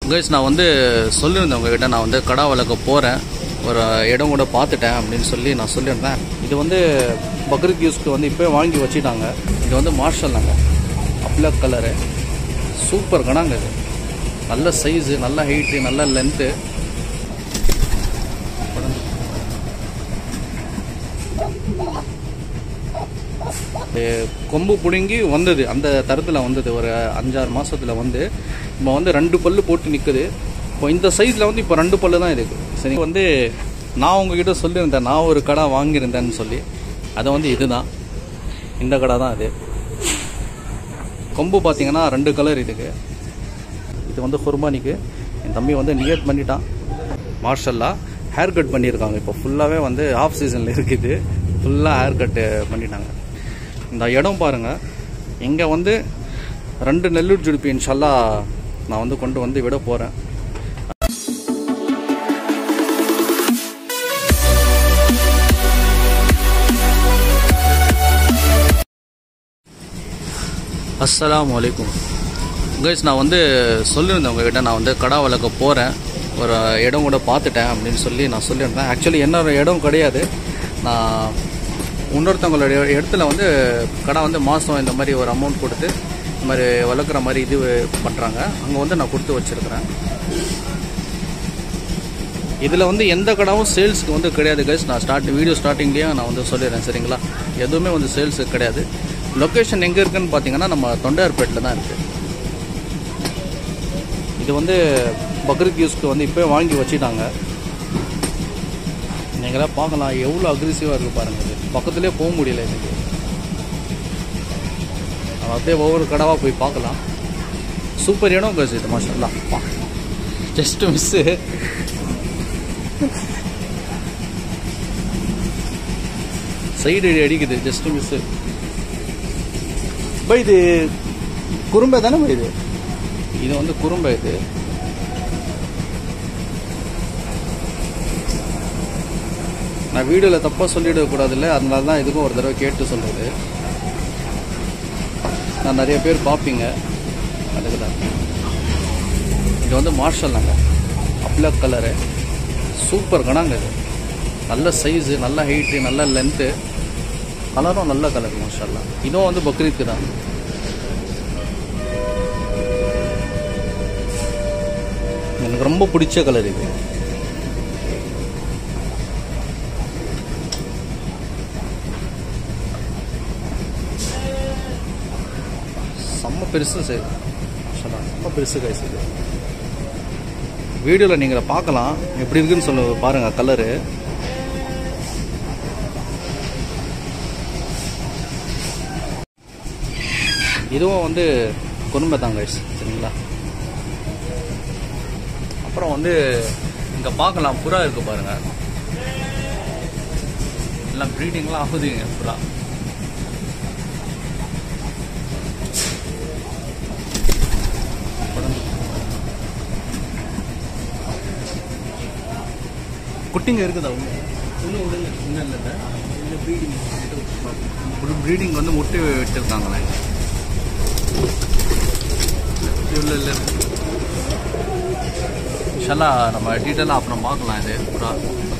Guys நான் வந்து சொல்லியிருந்தேன் உங்ககிட்ட நான் வந்து கடா வளர்க்க போகிறேன் ஒரு இடம் கூட பார்த்துட்டேன் அப்படின்னு சொல்லி நான் சொல்லியிருந்தேன் இது வந்து பக்ரீத் யூஸ்க்கு வந்து இப்போ வாங்கி வச்சுட்டாங்க இது வந்து மார்ஷல்லாங்க அப்ளக் கலரு சூப்பர் கணாங்க இது நல்ல சைஸு நல்ல ஹைட்டு நல்ல லென்த்து கொம்பு பிடுங்கி வந்தது அந்த தரத்தில் வந்தது ஒரு அஞ்சாறு மாசத்துல வந்து இப்போ வந்து ரெண்டு பல்லு போட்டு நிற்குது இப்போ இந்த சைஸில் வந்து இப்போ ரெண்டு பல்லு தான் இருக்குது சரி வந்து நான் உங்ககிட்ட சொல்லியிருந்தேன் நான் ஒரு கடை வாங்கியிருந்தேன்னு சொல்லி அது வந்து இதுதான் இந்த கடை தான் இது கொம்பு பார்த்தீங்கன்னா ரெண்டு கலர் இதுக்கு இது வந்து குர்பானிக்கு என் தம்பி வந்து நியட் பண்ணிட்டான் மார்ஷல்லா ஹேர் கட் பண்ணியிருக்காங்க இப்போ ஃபுல்லாகவே வந்து ஆஃப் சீசனில் இருக்குது ஃபுல்லாக ஹேர் கட்டு பண்ணிட்டாங்க இந்த இடம் பாருங்கள் இங்கே வந்து ரெண்டு நெல்லூர் ஜுடிப்பி இன்ஷல்லா நான் வந்து கொண்டு வந்து விட போகிறேன் அஸ்ஸலாமு அலைக்கும் கைஸ் நான் வந்து சொல்லியிருந்தேன் உங்ககிட்ட நான் வந்து கடா வளர்க்க போகிறேன் ஒரு இடம் கூட பார்த்துட்டேன் அப்படின்னு சொல்லி நான் சொல்லியிருந்தேன் ஆக்சுவலி என்னோட இடம் கிடையாது நான் இன்னொருத்தவங்களுடைய இடத்துல வந்து கடை வந்து மாதம் இந்த மாதிரி ஒரு அமௌண்ட் கொடுத்து இந்த மாதிரி வளர்க்குற மாதிரி இது பண்ணுறாங்க அங்கே வந்து நான் கொடுத்து வச்சுருக்கிறேன் இதில் வந்து எந்த கடாவும் சேல்ஸுக்கு வந்து கிடையாது கைஸ் நான் ஸ்டார்ட் வீடியோ ஸ்டார்டிங்லேயே நான் வந்து சொல்லிடுறேன் சரிங்களா எதுவுமே வந்து சேல்ஸுக்கு கிடையாது லொக்கேஷன் எங்கே இருக்குன்னு பார்த்தீங்கன்னா நம்ம தொண்டையார்பேட்டில் தான் இருக்குது இது வந்து பக்ரீத் யூஸ்க்கு வந்து இப்போ வாங்கி வச்சுட்டாங்க நீங்களாம் பார்க்கலாம் எவ்வளோ அக்ரெசிவாக இருக்குது பாருங்கள் இது பக்கத்துலேயே போக முடியல இதுக்கு நம்ம அப்படியே ஒவ்வொரு கடாவாக போய் பார்க்கலாம் சூப்பர் இடம் கைஸ் இது மாஷல்லாம் ஜஸ்ட் மிஸ்ஸு சைடு அடிக்குது ஜஸ்ட் மிஸ்ஸு பை இது குறும்பை தானே பை இது இது வந்து குறும்பை இது நான் வீடியோவில் தப்பாக சொல்லிடக்கூடாதுல்ல அதனால தான் இதுக்கும் ஒரு தடவை கேட்டு சொல்கிறது நான் நிறைய பேர் பார்ப்பீங்க அதுக்கு தான் இது வந்து மார்ஷல்லாங்க அப்ளக் கலரு சூப்பர் கணாங்க இது நல்ல சைஸு நல்ல ஹைட்டு நல்ல லென்த்து கலரும் நல்ல கலர் மாஷல்லா இதுவும் வந்து பக்ரீத்துக்கு தான் எனக்கு ரொம்ப பிடிச்ச கலர் இது செம்ம பெருசு சரி மாஷல்லா செம்ம பெருசு கைஸ் இது வீடியோவில் நீங்கள் பார்க்கலாம் எப்படி இருக்குன்னு சொல்ல பாருங்கள் கலரு இதுவும் வந்து குடும்ப தாங்க சரிங்களா அப்புறம் வந்து இங்கே பார்க்கலாம் புறா இருக்கு பாருங்க எல்லாம் ப்ரீடிங்லாம் ஆகுதுங்க புறா குட்டிங்க இருக்குதா உள்ள இன்னும் உள்ள இன்னும் இல்லை இல்லை ப்ரீடிங் ப்ரீடிங் வந்து முட்டை விட்டுருக்காங்களே இல்லை இல்லை இன்ஷால்லா நம்ம டீட்டெயிலாக அப்புறம் பார்க்கலாம் இது புறா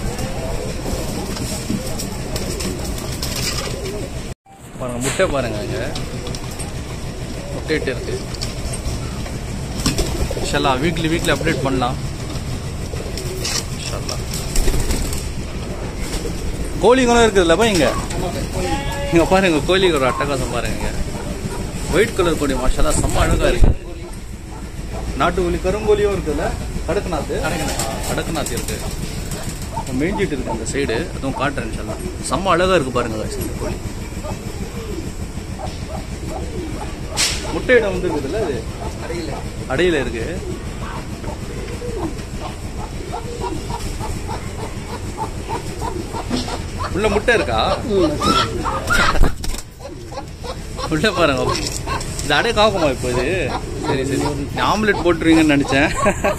பாருங்க முட்டை பாருங்க இங்கே முட்டைட்டு இருக்கு இன்ஷால்லா வீக்லி வீக்லி அப்டேட் பண்ணலாம் இன்ஷால்லா கோழிங்களும் இருக்குதுல்லப்பா இங்க இங்க பாருங்க கோழிக்கு ஒரு அட்டகாசம் பாருங்க இங்க ஒயிட் கலர் கோழி மாஷாலா செம்ம அழகா இருக்கு நாட்டுக்கோழி கருங்கோழியும் இருக்குல்ல கடக்குநாத்து கடக்குநாத்து இருக்கு இப்போ மேய்ஞ்சிட்டு இருக்கு அந்த சைடு அதுவும் காட்டுறேன் இன்ஷால்லா செம்ம அழகா இருக்கு பாருங்க guys இந்த கோழி முட்டையிடம் வந்து இருக்குதுல்ல அது அடையில இருக்கு உள்ள முட்டை இருக்கா உள்ள பாருங்க இது அடை காக்குமா இப்போ இது சரி சரி நீ ஆம்லெட் போட்டுருவீங்கன்னு நினைச்சேன்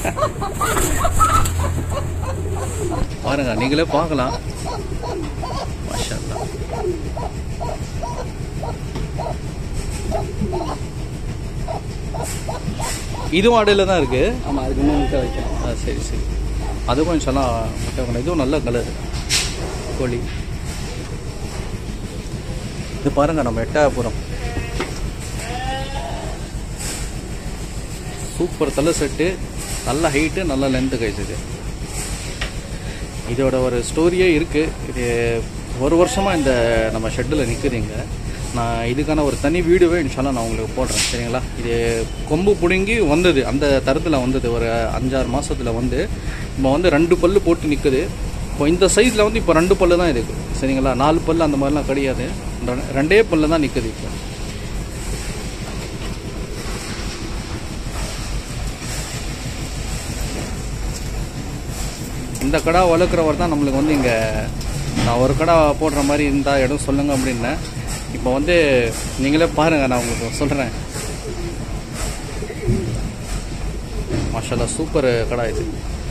பாருங்க நீங்களே பார்க்கலாம் மாஷா அல்லாஹ். இதுவும் அடையில் தான் இருக்குது ஆமாம் அதுக்கு இன்னும் முட்டை வைக்கலாம் ஆ சரி சரி அதுவும் இன்ஷால்லாம் முட்டை வேணும் இதுவும் நல்ல கலர் கோழி இது பாருங்க நம்ம எட்டாயபுரம் சூப்பர் தலை செட்டு நல்ல ஹைட்டு நல்ல லென்த்து கைஸ் இது இதோட ஒரு ஸ்டோரியே இருக்குது இது ஒரு வருஷமாக இந்த நம்ம ஷெட்டில் நிற்குதுங்க நான் இதுக்கான ஒரு தனி வீடியோவே இன்ஷால்லாம் நான் உங்களுக்கு போடுறேன் சரிங்களா இது கொம்பு பிடுங்கி வந்தது அந்த தரத்தில் வந்தது ஒரு அஞ்சாறு மாதத்தில் வந்து இப்போ வந்து ரெண்டு பல்லு போட்டு நிற்குது இப்போ இந்த சைஸில் வந்து இப்போ ரெண்டு பல்லு தான் இருக்குது சரிங்களா நாலு பல்லு அந்த மாதிரிலாம் கிடையாது ரெ- ரெண்டே பல்லு தான் நிற்குது இப்போ இந்த கடை வளர்க்குறவர் தான் நம்மளுக்கு வந்து இங்கே நான் ஒரு கடை போடுற மாதிரி இருந்தால் இடம் சொல்லுங்க அப்படின்னேன் இப்போ வந்து நீங்களே பாருங்கள் நான் உங்களுக்கு சொல்கிறேன் மாஷால்லா சூப்பர் கடை இது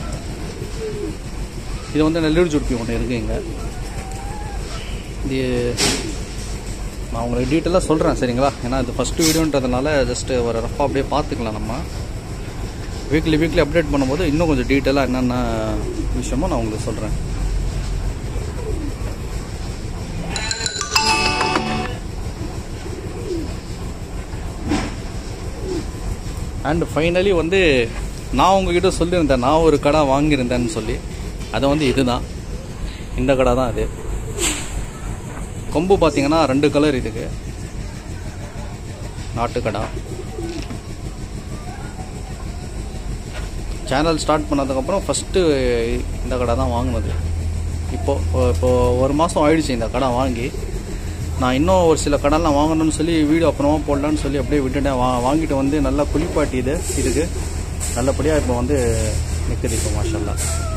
இது வந்து நெல்லூர் ஜுட்பி ஒன்று இருக்குது இங்கே இது நான் உங்களுக்கு டீட்டெயிலாக சொல்கிறேன் சரிங்களா ஏன்னா இது ஃபஸ்ட்டு வீடியோன்றதுனால ஜஸ்ட்டு ஒரு ரஃபாக அப்படியே பார்த்துக்கலாம் நம்ம வீக்லி வீக்லி அப்டேட் பண்ணும்போது இன்னும் கொஞ்சம் டீட்டெயிலாக என்னென்ன விஷயமோ நான் உங்களுக்கு சொல்கிறேன் அண்ட் ஃபைனலி வந்து நான் உங்ககிட்ட சொல்லியிருந்தேன் நான் ஒரு கடை வாங்கியிருந்தேன்னு சொல்லி அது வந்து இதுதான் இந்த கடை தான் அது கொம்பு பார்த்தீங்கன்னா ரெண்டு கலர் இதுக்கு நாட்டுக்கடா சேனல் ஸ்டார்ட் பண்ணதுக்கப்புறம் ஃபஸ்ட்டு இந்த கடை தான் வாங்கினது இப்போது இப்போ ஒரு மாதம் ஆயிடுச்சு இந்த கடை வாங்கி நான் இன்னும் ஒரு சில கடைலாம் வாங்கணும்னு சொல்லி வீடியோ அப்புறமா போடலான்னு சொல்லி அப்படியே விட்டுட்டேன் வா வாங்கிட்டு வந்து நல்லா குளிப்பாட்டி இது இதுக்கு நல்லபடியாக இப்போ வந்து நிற்குது இப்போ மாஷல்லா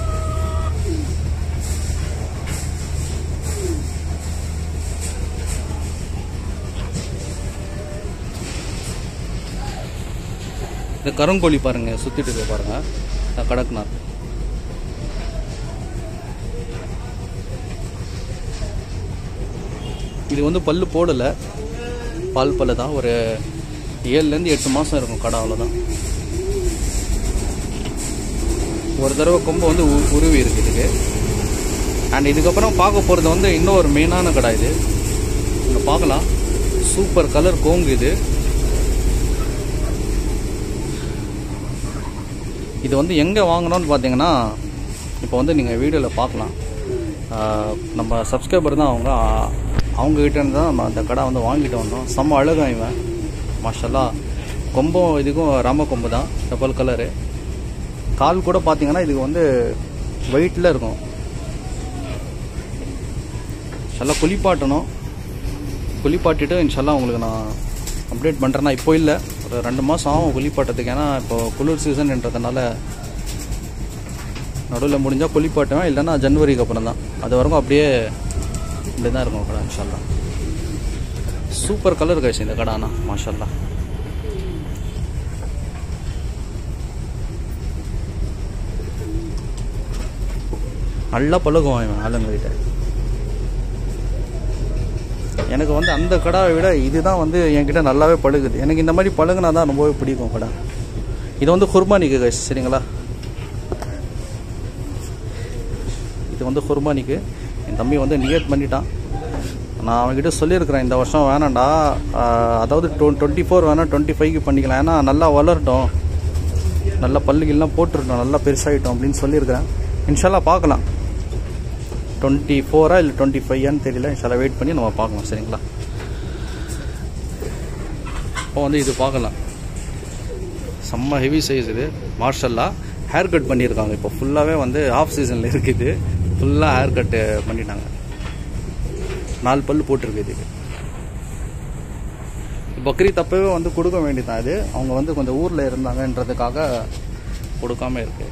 இந்த கருங்கோழி பாருங்க சுத்திட்டு இருக்கு பாருங்க இந்த கடக்நாத் இது வந்து பல்லு போடலை பால் பல்லு தான் ஒரு ஏழுலேருந்து எட்டு மாதம் இருக்கும் கடை அவ்வளோதான் ஒரு தடவை கொம்பு வந்து உ- உருவி இருக்கு இதுக்கு அண்ட் இதுக்கப்புறம் பார்க்க போகிறது வந்து இன்னும் ஒரு மெயினான கடை இது இங்கே பார்க்கலாம் சூப்பர் கலர் கோங்கு இது இது வந்து எங்கே வாங்கணும்னு பார்த்தீங்கன்னா இப்போ வந்து நீங்கள் வீடியோவில் பார்க்கலாம் ஆஹ் நம்ம சப்ஸ்கிரைபர் தான் அவங்க ஆஹ் அவங்க கிட்ட இருந்து தான் நம்ம அந்த கடை வந்து வாங்கிட்டு வந்தோம் செம்ம அழகா இவன் மாஷல்லா கொம்பும் இதுக்கும் ராம கொம்பு தான் டபுள் கலரு கால் கூட பார்த்தீங்கன்னா இதுக்கு வந்து வெயிட்டில் இருக்கும் நல்லா குளிப்பாட்டணும் குளிப்பாட்டிட்டு இன்ஷால்லா உங்களுக்கு நான் அப்டேட் பண்ணுறேன்னா இப்போ இல்லை ஒரு ரெண்டு மாதம் ஆகும் குளிப்பாட்டத்துக்கு ஏன்னா இப்போ குளிர் சீசன்ன்றதுனால நடுவில் முடிஞ்சால் குளிப்பாட்டுவேன் இல்லைன்னா ஜனவரிக்கு அப்புறம் தான் அது வரைக்கும் அப்படியே இப்படி தான் இருக்கும் கடை இன்ஷால்லா சூப்பர் கலர் கைஸ் இந்த கடை ஆனால் மாஷல்லா நல்லா பழகுவான் இவன் ஆளுங்ககிட்ட எனக்கு வந்து அந்த கடாவை விட இதுதான் வந்து என்கிட்ட நல்லாவே பழகுது எனக்கு இந்த மாதிரி பழகுனா தான் ரொம்பவே பிடிக்கும் கடை இது வந்து குர்பானிக்கு கைஸ் சரிங்களா இது வந்து குர்பானிக்கு என் தம்பி வந்து நியட் பண்ணிட்டான் நான் அவன்கிட்ட சொல்லியிருக்கிறேன் இந்த வருஷம் வேணாம்டா ஆஹ் அதாவது டொ டுவெண்ட்டி ஃபோர் வேணாம் டுவெண்ட்டி ஃபைவ்க்கு பண்ணிக்கலாம் ஏன்னா நல்லா வளரட்டும் நல்லா பல்லுகள்லாம் போட்டுருட்டோம் நல்லா பெருசாகிட்டோம் அப்படின்னு சொல்லியிருக்கிறேன் இன்ஷால்லா பார்க்கலாம் டுவெண்ட்டி ஃபோரா இல்லை டுவெண்ட்டி ஃபைவ்னு தெரியல இன்ஷால்லா வெயிட் பண்ணி நம்ம பார்க்கலாம் சரிங்களா இப்போ வந்து இது பார்க்கலாம் செம்ம ஹெவி சைஸ் இது மார்ஷல்லா ஹேர் கட் பண்ணியிருக்காங்க இப்போ ஃபுல்லாகவே வந்து ஆஃப் சீசனில் இருக்குது ஃபுல்லாக ஹேர் கட்டு பண்ணிட்டாங்க நாலு பல்லு போட்டிருக்கு இதுக்கு பக்ரீத் அப்பவே வந்து கொடுக்க வேண்டியதான் இது அவங்க வந்து கொஞ்சம் ஊரில் இருந்தாங்கன்றதுக்காக கொடுக்காம இருக்கு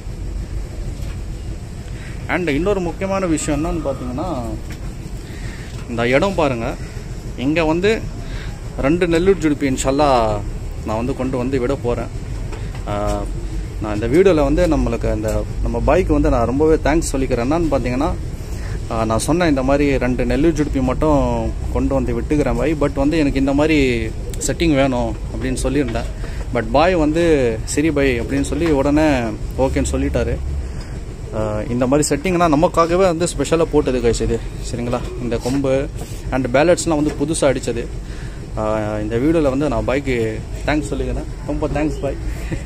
அண்ட் இன்னொரு முக்கியமான விஷயம் என்னன்னு பார்த்தீங்கன்னா இந்த இடம் பாருங்கள் இங்கே வந்து ரெண்டு நெல்லூர் ஜுடிப்பி இன்ஷால்லா நான் வந்து கொண்டு வந்து விட போகிறேன் நான் இந்த வீடியோவில் வந்து நம்மளுக்கு அந்த நம்ம பைக்கு வந்து நான் ரொம்பவே தேங்க்ஸ் சொல்லிக்கிறேன் என்னன்னு பார்த்தீங்கன்னா ஆஹ் நான் சொன்னேன் இந்த மாதிரி ரெண்டு நெல்லூர் ஜுடிப்பி மட்டும் கொண்டு வந்து விட்டுக்கிறேன் பை பட் வந்து எனக்கு இந்த மாதிரி செட்டிங் வேணும் அப்படின்னு சொல்லியிருந்தேன் பட் பாய் வந்து சரி பாய் அப்படின்னு சொல்லி உடனே ஓகேன்னு சொல்லிட்டாரு ஆஹ் இந்த மாதிரி செட்டிங்னா நமக்காகவே வந்து ஸ்பெஷலாக போட்டது கைஸ் இது சரிங்களா இந்த கொம்பு அண்ட் பேலட்ஸ்லாம் வந்து புதுசாக அடித்தது இந்த வீடியோவில் வந்து நான் பாய்க்கு தேங்க்ஸ் சொல்லிக்கிறேன் ரொம்ப தேங்க்ஸ் பாய்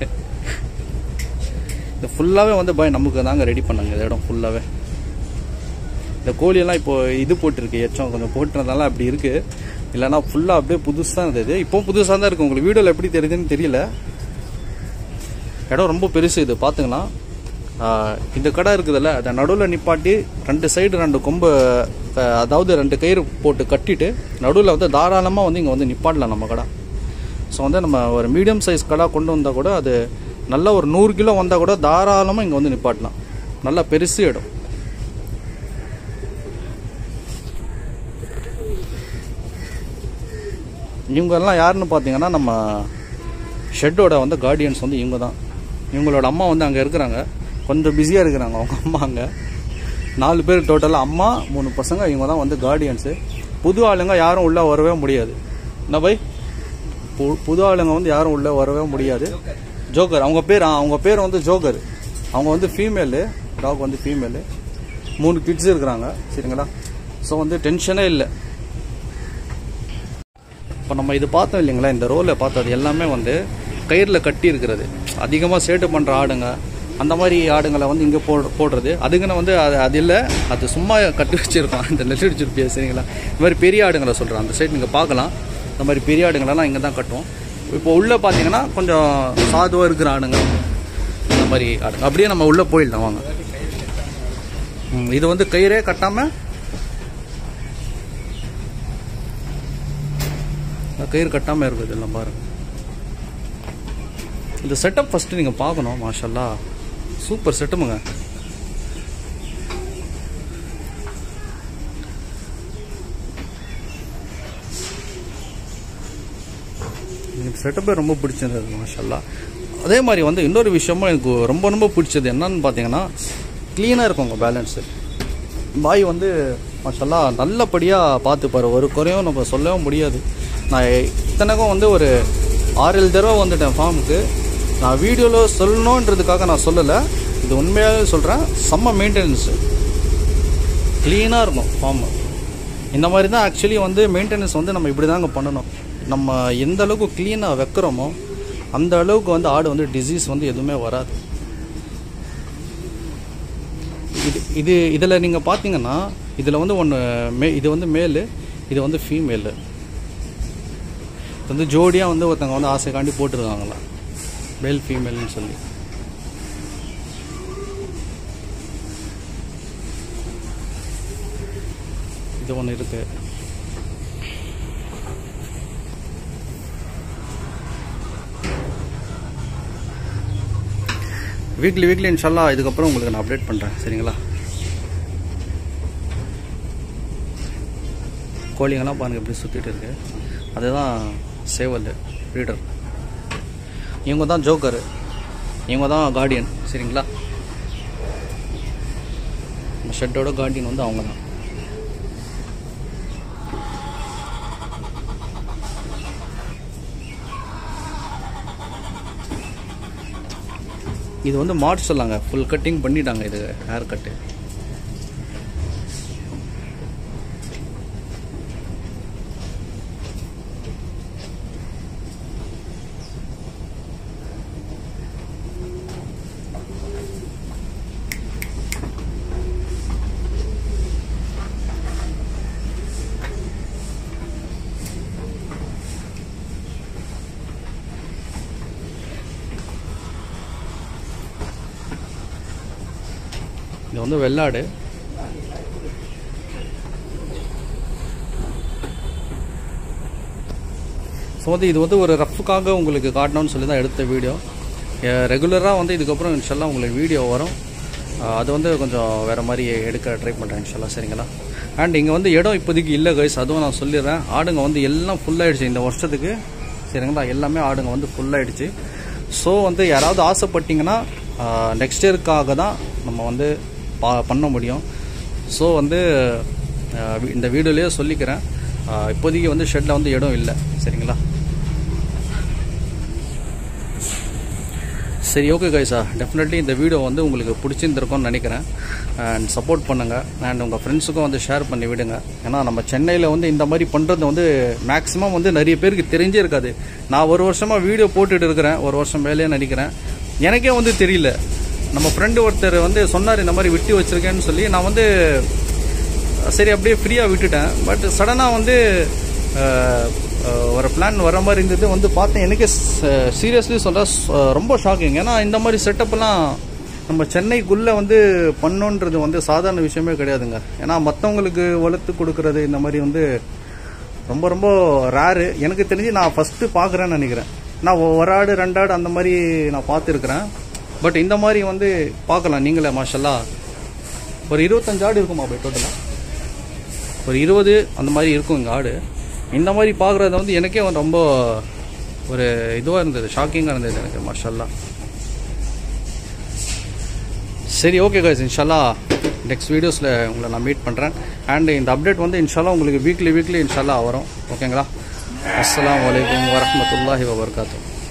இது ஃபுல்லாகவே வந்து பாய் நமக்கு தாங்க ரெடி பண்ணாங்க இந்த இடம் ஃபுல்லாகவே இந்த கோழியெல்லாம் இப்போ இது போட்டிருக்கு எச்சம் கொஞ்சம் போட்டுறதால அப்படி இருக்குது இல்லைன்னா ஃபுல்லாக அப்படியே புதுசாக இருந்தது இப்போ புதுசாக தான் இருக்குது உங்களுக்கு வீடியோவில் எப்படி தெரியுதுன்னு தெரியல இடம் ரொம்ப பெருசு இது பார்த்துங்கன்னா ஆஹ் இந்த கடை இருக்குதுல்ல அதை நடுவில் நிப்பாட்டி ரெண்டு சைடு ரெண்டு கொம்பு அஹ் அதாவது ரெண்டு கயிறு போட்டு கட்டிட்டு நடுவில் வந்து தாராளமாக வந்து இங்கே வந்து நிப்பாட்டலாம் நம்ம கடை ஸோ வந்து நம்ம ஒரு மீடியம் சைஸ் கடை கொண்டு வந்தால் கூட அது நல்ல ஒரு நூறு கிலோ வந்தால் கூட தாராளமாக இங்கே வந்து நிப்பாட்டலாம் நல்லா பெருசு இடம் இவங்கெல்லாம் யாருன்னு பார்த்தீங்கன்னா நம்ம ஷெட்டோட வந்து கார்டியன்ஸ் வந்து இவங்க தான் இவங்களோட அம்மா வந்து அங்கே இருக்கிறாங்க கொஞ்சம் பிஸியாக இருக்கிறாங்க அவங்க அம்மா அங்கே நாலு பேர் டோட்டலாக அம்மா மூணு பசங்க இவங்க தான் வந்து கார்டியன்ஸு புது ஆளுங்க யாரும் உள்ளே வரவே முடியாது என்ன பை பு- புது ஆளுங்க வந்து யாரும் உள்ளே வரவே முடியாது ஜோக்கர் அவங்க பேர் ஆ, அவங்க பேர் வந்து ஜோக்கர் அவங்க வந்து ஃபீமேலு டாக் வந்து ஃபீமேலு மூணு கிட்ஸ் இருக்கிறாங்க சரிங்களா ஸோ வந்து டென்ஷனே இல்லை இப்போ நம்ம இது பார்த்தோம் இல்லைங்களா இந்த ரோலை பார்த்தது எல்லாமே வந்து கயிறில் கட்டி இருக்கிறது அதிகமாக சேட்டு பண்ணுற ஆடுங்க அந்த மாதிரி ஆடுங்களை வந்து இங்கே போடு போடுறது அதுக்குன்னு வந்து அது அது இல்லை அது சும்மா கட்டி வச்சிருக்கோம் இந்த நெல் அடிச்சிருப்பியா சரிங்களா இந்த மாதிரி பெரிய ஆடுங்களை சொல்கிறேன் அந்த சைடு நீங்கள் பார்க்கலாம் இந்த மாதிரி பெரிய ஆடுங்களெல்லாம் இங்கே தான் கட்டுவோம் இப்போ உள்ளே பார்த்தீங்கன்னா கொஞ்சம் சாதுவாக இருக்கிற ஆடுங்க இந்த மாதிரி ஆடுங்க அப்படியே நம்ம உள்ளே போயிடலாம் வாங்க ம், இது வந்து கயிறே கட்டாமல் கயிறு கட்டாமல் இருக்குது எல்லாம் பாருங்க இந்த செட்டப் ஃபஸ்ட்டு நீங்கள் பார்க்கணும் மாஷல்லா சூப்பர் செட்டப்புங்க எனக்கு செட்டப்பே ரொம்ப பிடிச்சிருந்தது மாஷல்லா அதே மாதிரி வந்து இன்னொரு விஷயமும் எனக்கு ரொம்ப ரொம்ப பிடிச்சது என்னன்னு பார்த்தீங்கன்னா க்ளீனாக இருக்கும் உங்கள் பேலன்ஸு பாய் வந்து மாஷல்லா நல்லபடியாக பார்த்துப்பாரு ஒரு குறையும் நம்ம சொல்லவும் முடியாது நான் இத்தனைக்கும் வந்து ஒரு ஆறு ஏழு தடவை வந்துட்டேன் ஃபார்முக்கு நான் வீடியோவில் சொல்லணுன்றதுக்காக நான் சொல்லலை இது உண்மையாகவே சொல்கிறேன் செம்ம மெயின்டெனன்ஸு க்ளீனாக இருக்கும் ஃபார்மு இந்த மாதிரி தான் ஆக்சுவலி வந்து மெயின்டெனன்ஸ் வந்து நம்ம இப்படி தாங்க பண்ணணும் நம்ம எந்த அளவுக்கு க்ளீனாக வைக்கிறோமோ அந்த அளவுக்கு வந்து ஆடு வந்து டிசீஸ் வந்து எதுவுமே வராது இது இது இதில் நீங்கள் பார்த்தீங்கன்னா இதில் வந்து ஒன்று மே இது வந்து மேலு இது வந்து ஃபீமேலு இது வந்து ஜோடியாக வந்து ஒருத்தவங்க வந்து ஆசைக்காண்டி போட்டிருக்காங்களா மேல் ஃபீமேல்னு சொல்லி இது ஒன்று இருக்கு வீக்லி வீக்லி இன்ஷால்லா இதுக்கப்புறம் உங்களுக்கு நான் அப்டேட் பண்ணுறேன் சரிங்களா கோழிங்கெல்லாம் பாருங்கள் எப்படி சுற்றிட்டு இருக்கு அதுதான் சேவல் ரீடர் இவங்க தான் ஜோக்கரு இவங்க தான் கார்டியன் சரிங்களா ஷெட்டோட கார்டியன் வந்து அவங்க தான் இது வந்து மாட் சொல்லாங்க ஃபுல் கட்டிங் பண்ணிட்டாங்க இது ஹேர் கட்டு இது வந்து வெள்ளாடு ஸோ வந்து இது வந்து ஒரு ரஃப்புக்காக உங்களுக்கு காட்டணும்னு சொல்லி தான் எடுத்த வீடியோ ரெகுலராக வந்து இதுக்கப்புறம் இன்ஷால்லாம் உங்களுக்கு வீடியோ வரும் அஹ் அது வந்து கொஞ்சம் வேறு மாதிரி எடுக்க ட்ரை பண்ணுறேன் இன்ஷால்லா சரிங்களா அண்ட் இங்கே வந்து இடம் இப்போதைக்கு இல்லை கைஸ் அதுவும் நான் சொல்லிடுறேன் ஆடுங்க வந்து எல்லாம் ஃபுல்லாகிடுச்சு இந்த வருஷத்துக்கு சரிங்களா எல்லாமே ஆடுங்க வந்து ஃபுல்லாகிடுச்சு ஸோ வந்து யாராவது ஆசைப்பட்டீங்கன்னா நெக்ஸ்ட் இயருக்காக தான் நம்ம வந்து பா பண்ண முடியும் ஸோ வந்து அஹ், வி- இந்த வீடியோலேயே சொல்லிக்கிறேன் அஹ், இப்போதைக்கு வந்து ஷெட்டில் வந்து இடம் இல்லை சரிங்களா சரி ஓகே கைஸா டெஃபினெட்லி இந்த வீடியோ வந்து உங்களுக்கு பிடிச்சிருந்துருக்கும்னு நினைக்கிறேன் அண்ட் சப்போர்ட் பண்ணுங்கள் அண்ட் உங்கள் ஃப்ரெண்ட்ஸுக்கும் வந்து ஷேர் பண்ணி விடுங்க ஏன்னா நம்ம சென்னையில் வந்து இந்த மாதிரி பண்ணுறது வந்து மேக்ஸிமம் வந்து நிறைய பேருக்கு தெரிஞ்சே இருக்காது நான் ஒரு வருஷமாக வீடியோ போட்டுட்டு இருக்கிறேன் ஒரு வருஷம் மேலேயே நடிக்கிறேன் எனக்கே வந்து தெரியல நம்ம ஃப்ரெண்டு ஒருத்தர் வந்து சொன்னார் இந்த மாதிரி விட்டு வச்சிருக்கேன்னு சொல்லி நான் வந்து சரி அப்படியே ஃப்ரீயாக விட்டுட்டேன் பட் சடனாக வந்து அஹ், அஹ், ஒரு பிளான் வர மாதிரி இருந்தது வந்து பார்த்தேன் எனக்கே சீரியஸ்லி சொல்ல ரொம்ப ஷாக்கிங் ஏன்னா இந்த மாதிரி செட்டப்லாம் நம்ம சென்னைக்குள்ளே வந்து பண்ணோன்றது வந்து சாதாரண விஷயமே கிடையாதுங்க ஏன்னா மற்றவங்களுக்கு வளர்த்து கொடுக்கறது இந்த மாதிரி வந்து ரொம்ப ரொம்ப ரேரு எனக்கு தெரிஞ்சு நான் ஃபஸ்ட்டு பார்க்குறேன்னு நினைக்கிறேன் நான் ஒ- ஒரு ஆடு ரெண்டு ஆடு அந்த மாதிரி நான் பார்த்துருக்குறேன் பட் இந்த மாதிரி வந்து பார்க்கலாம் நீங்களே மாஷல்லா ஒரு இருபத்தஞ்சு ஆடு இருக்குமா போய் டோட்டலாக ஒரு இருபது அந்த மாதிரி இருக்கும் இங்கே ஆடு இந்த மாதிரி பார்க்குறது வந்து எனக்கே வந்து ரொம்ப ஒரு இதுவாக இருந்தது ஷாக்கிங்காக இருந்தது எனக்கு மாஷல்லா சரி ஓகே guys இன்ஷால்லா நெக்ஸ்ட் வீடியோஸில் உங்களை நான் மீட் பண்ணுறேன் அண்ட் இந்த அப்டேட் வந்து இன்ஷால்லா உங்களுக்கு வீக்லி வீக்லி இன்ஷால்லா வரும் ஓகேங்களா அஸ்ஸலாமு அலைக்கும் வரஹ்மத்துல்லாஹி வபரகாத்துஹு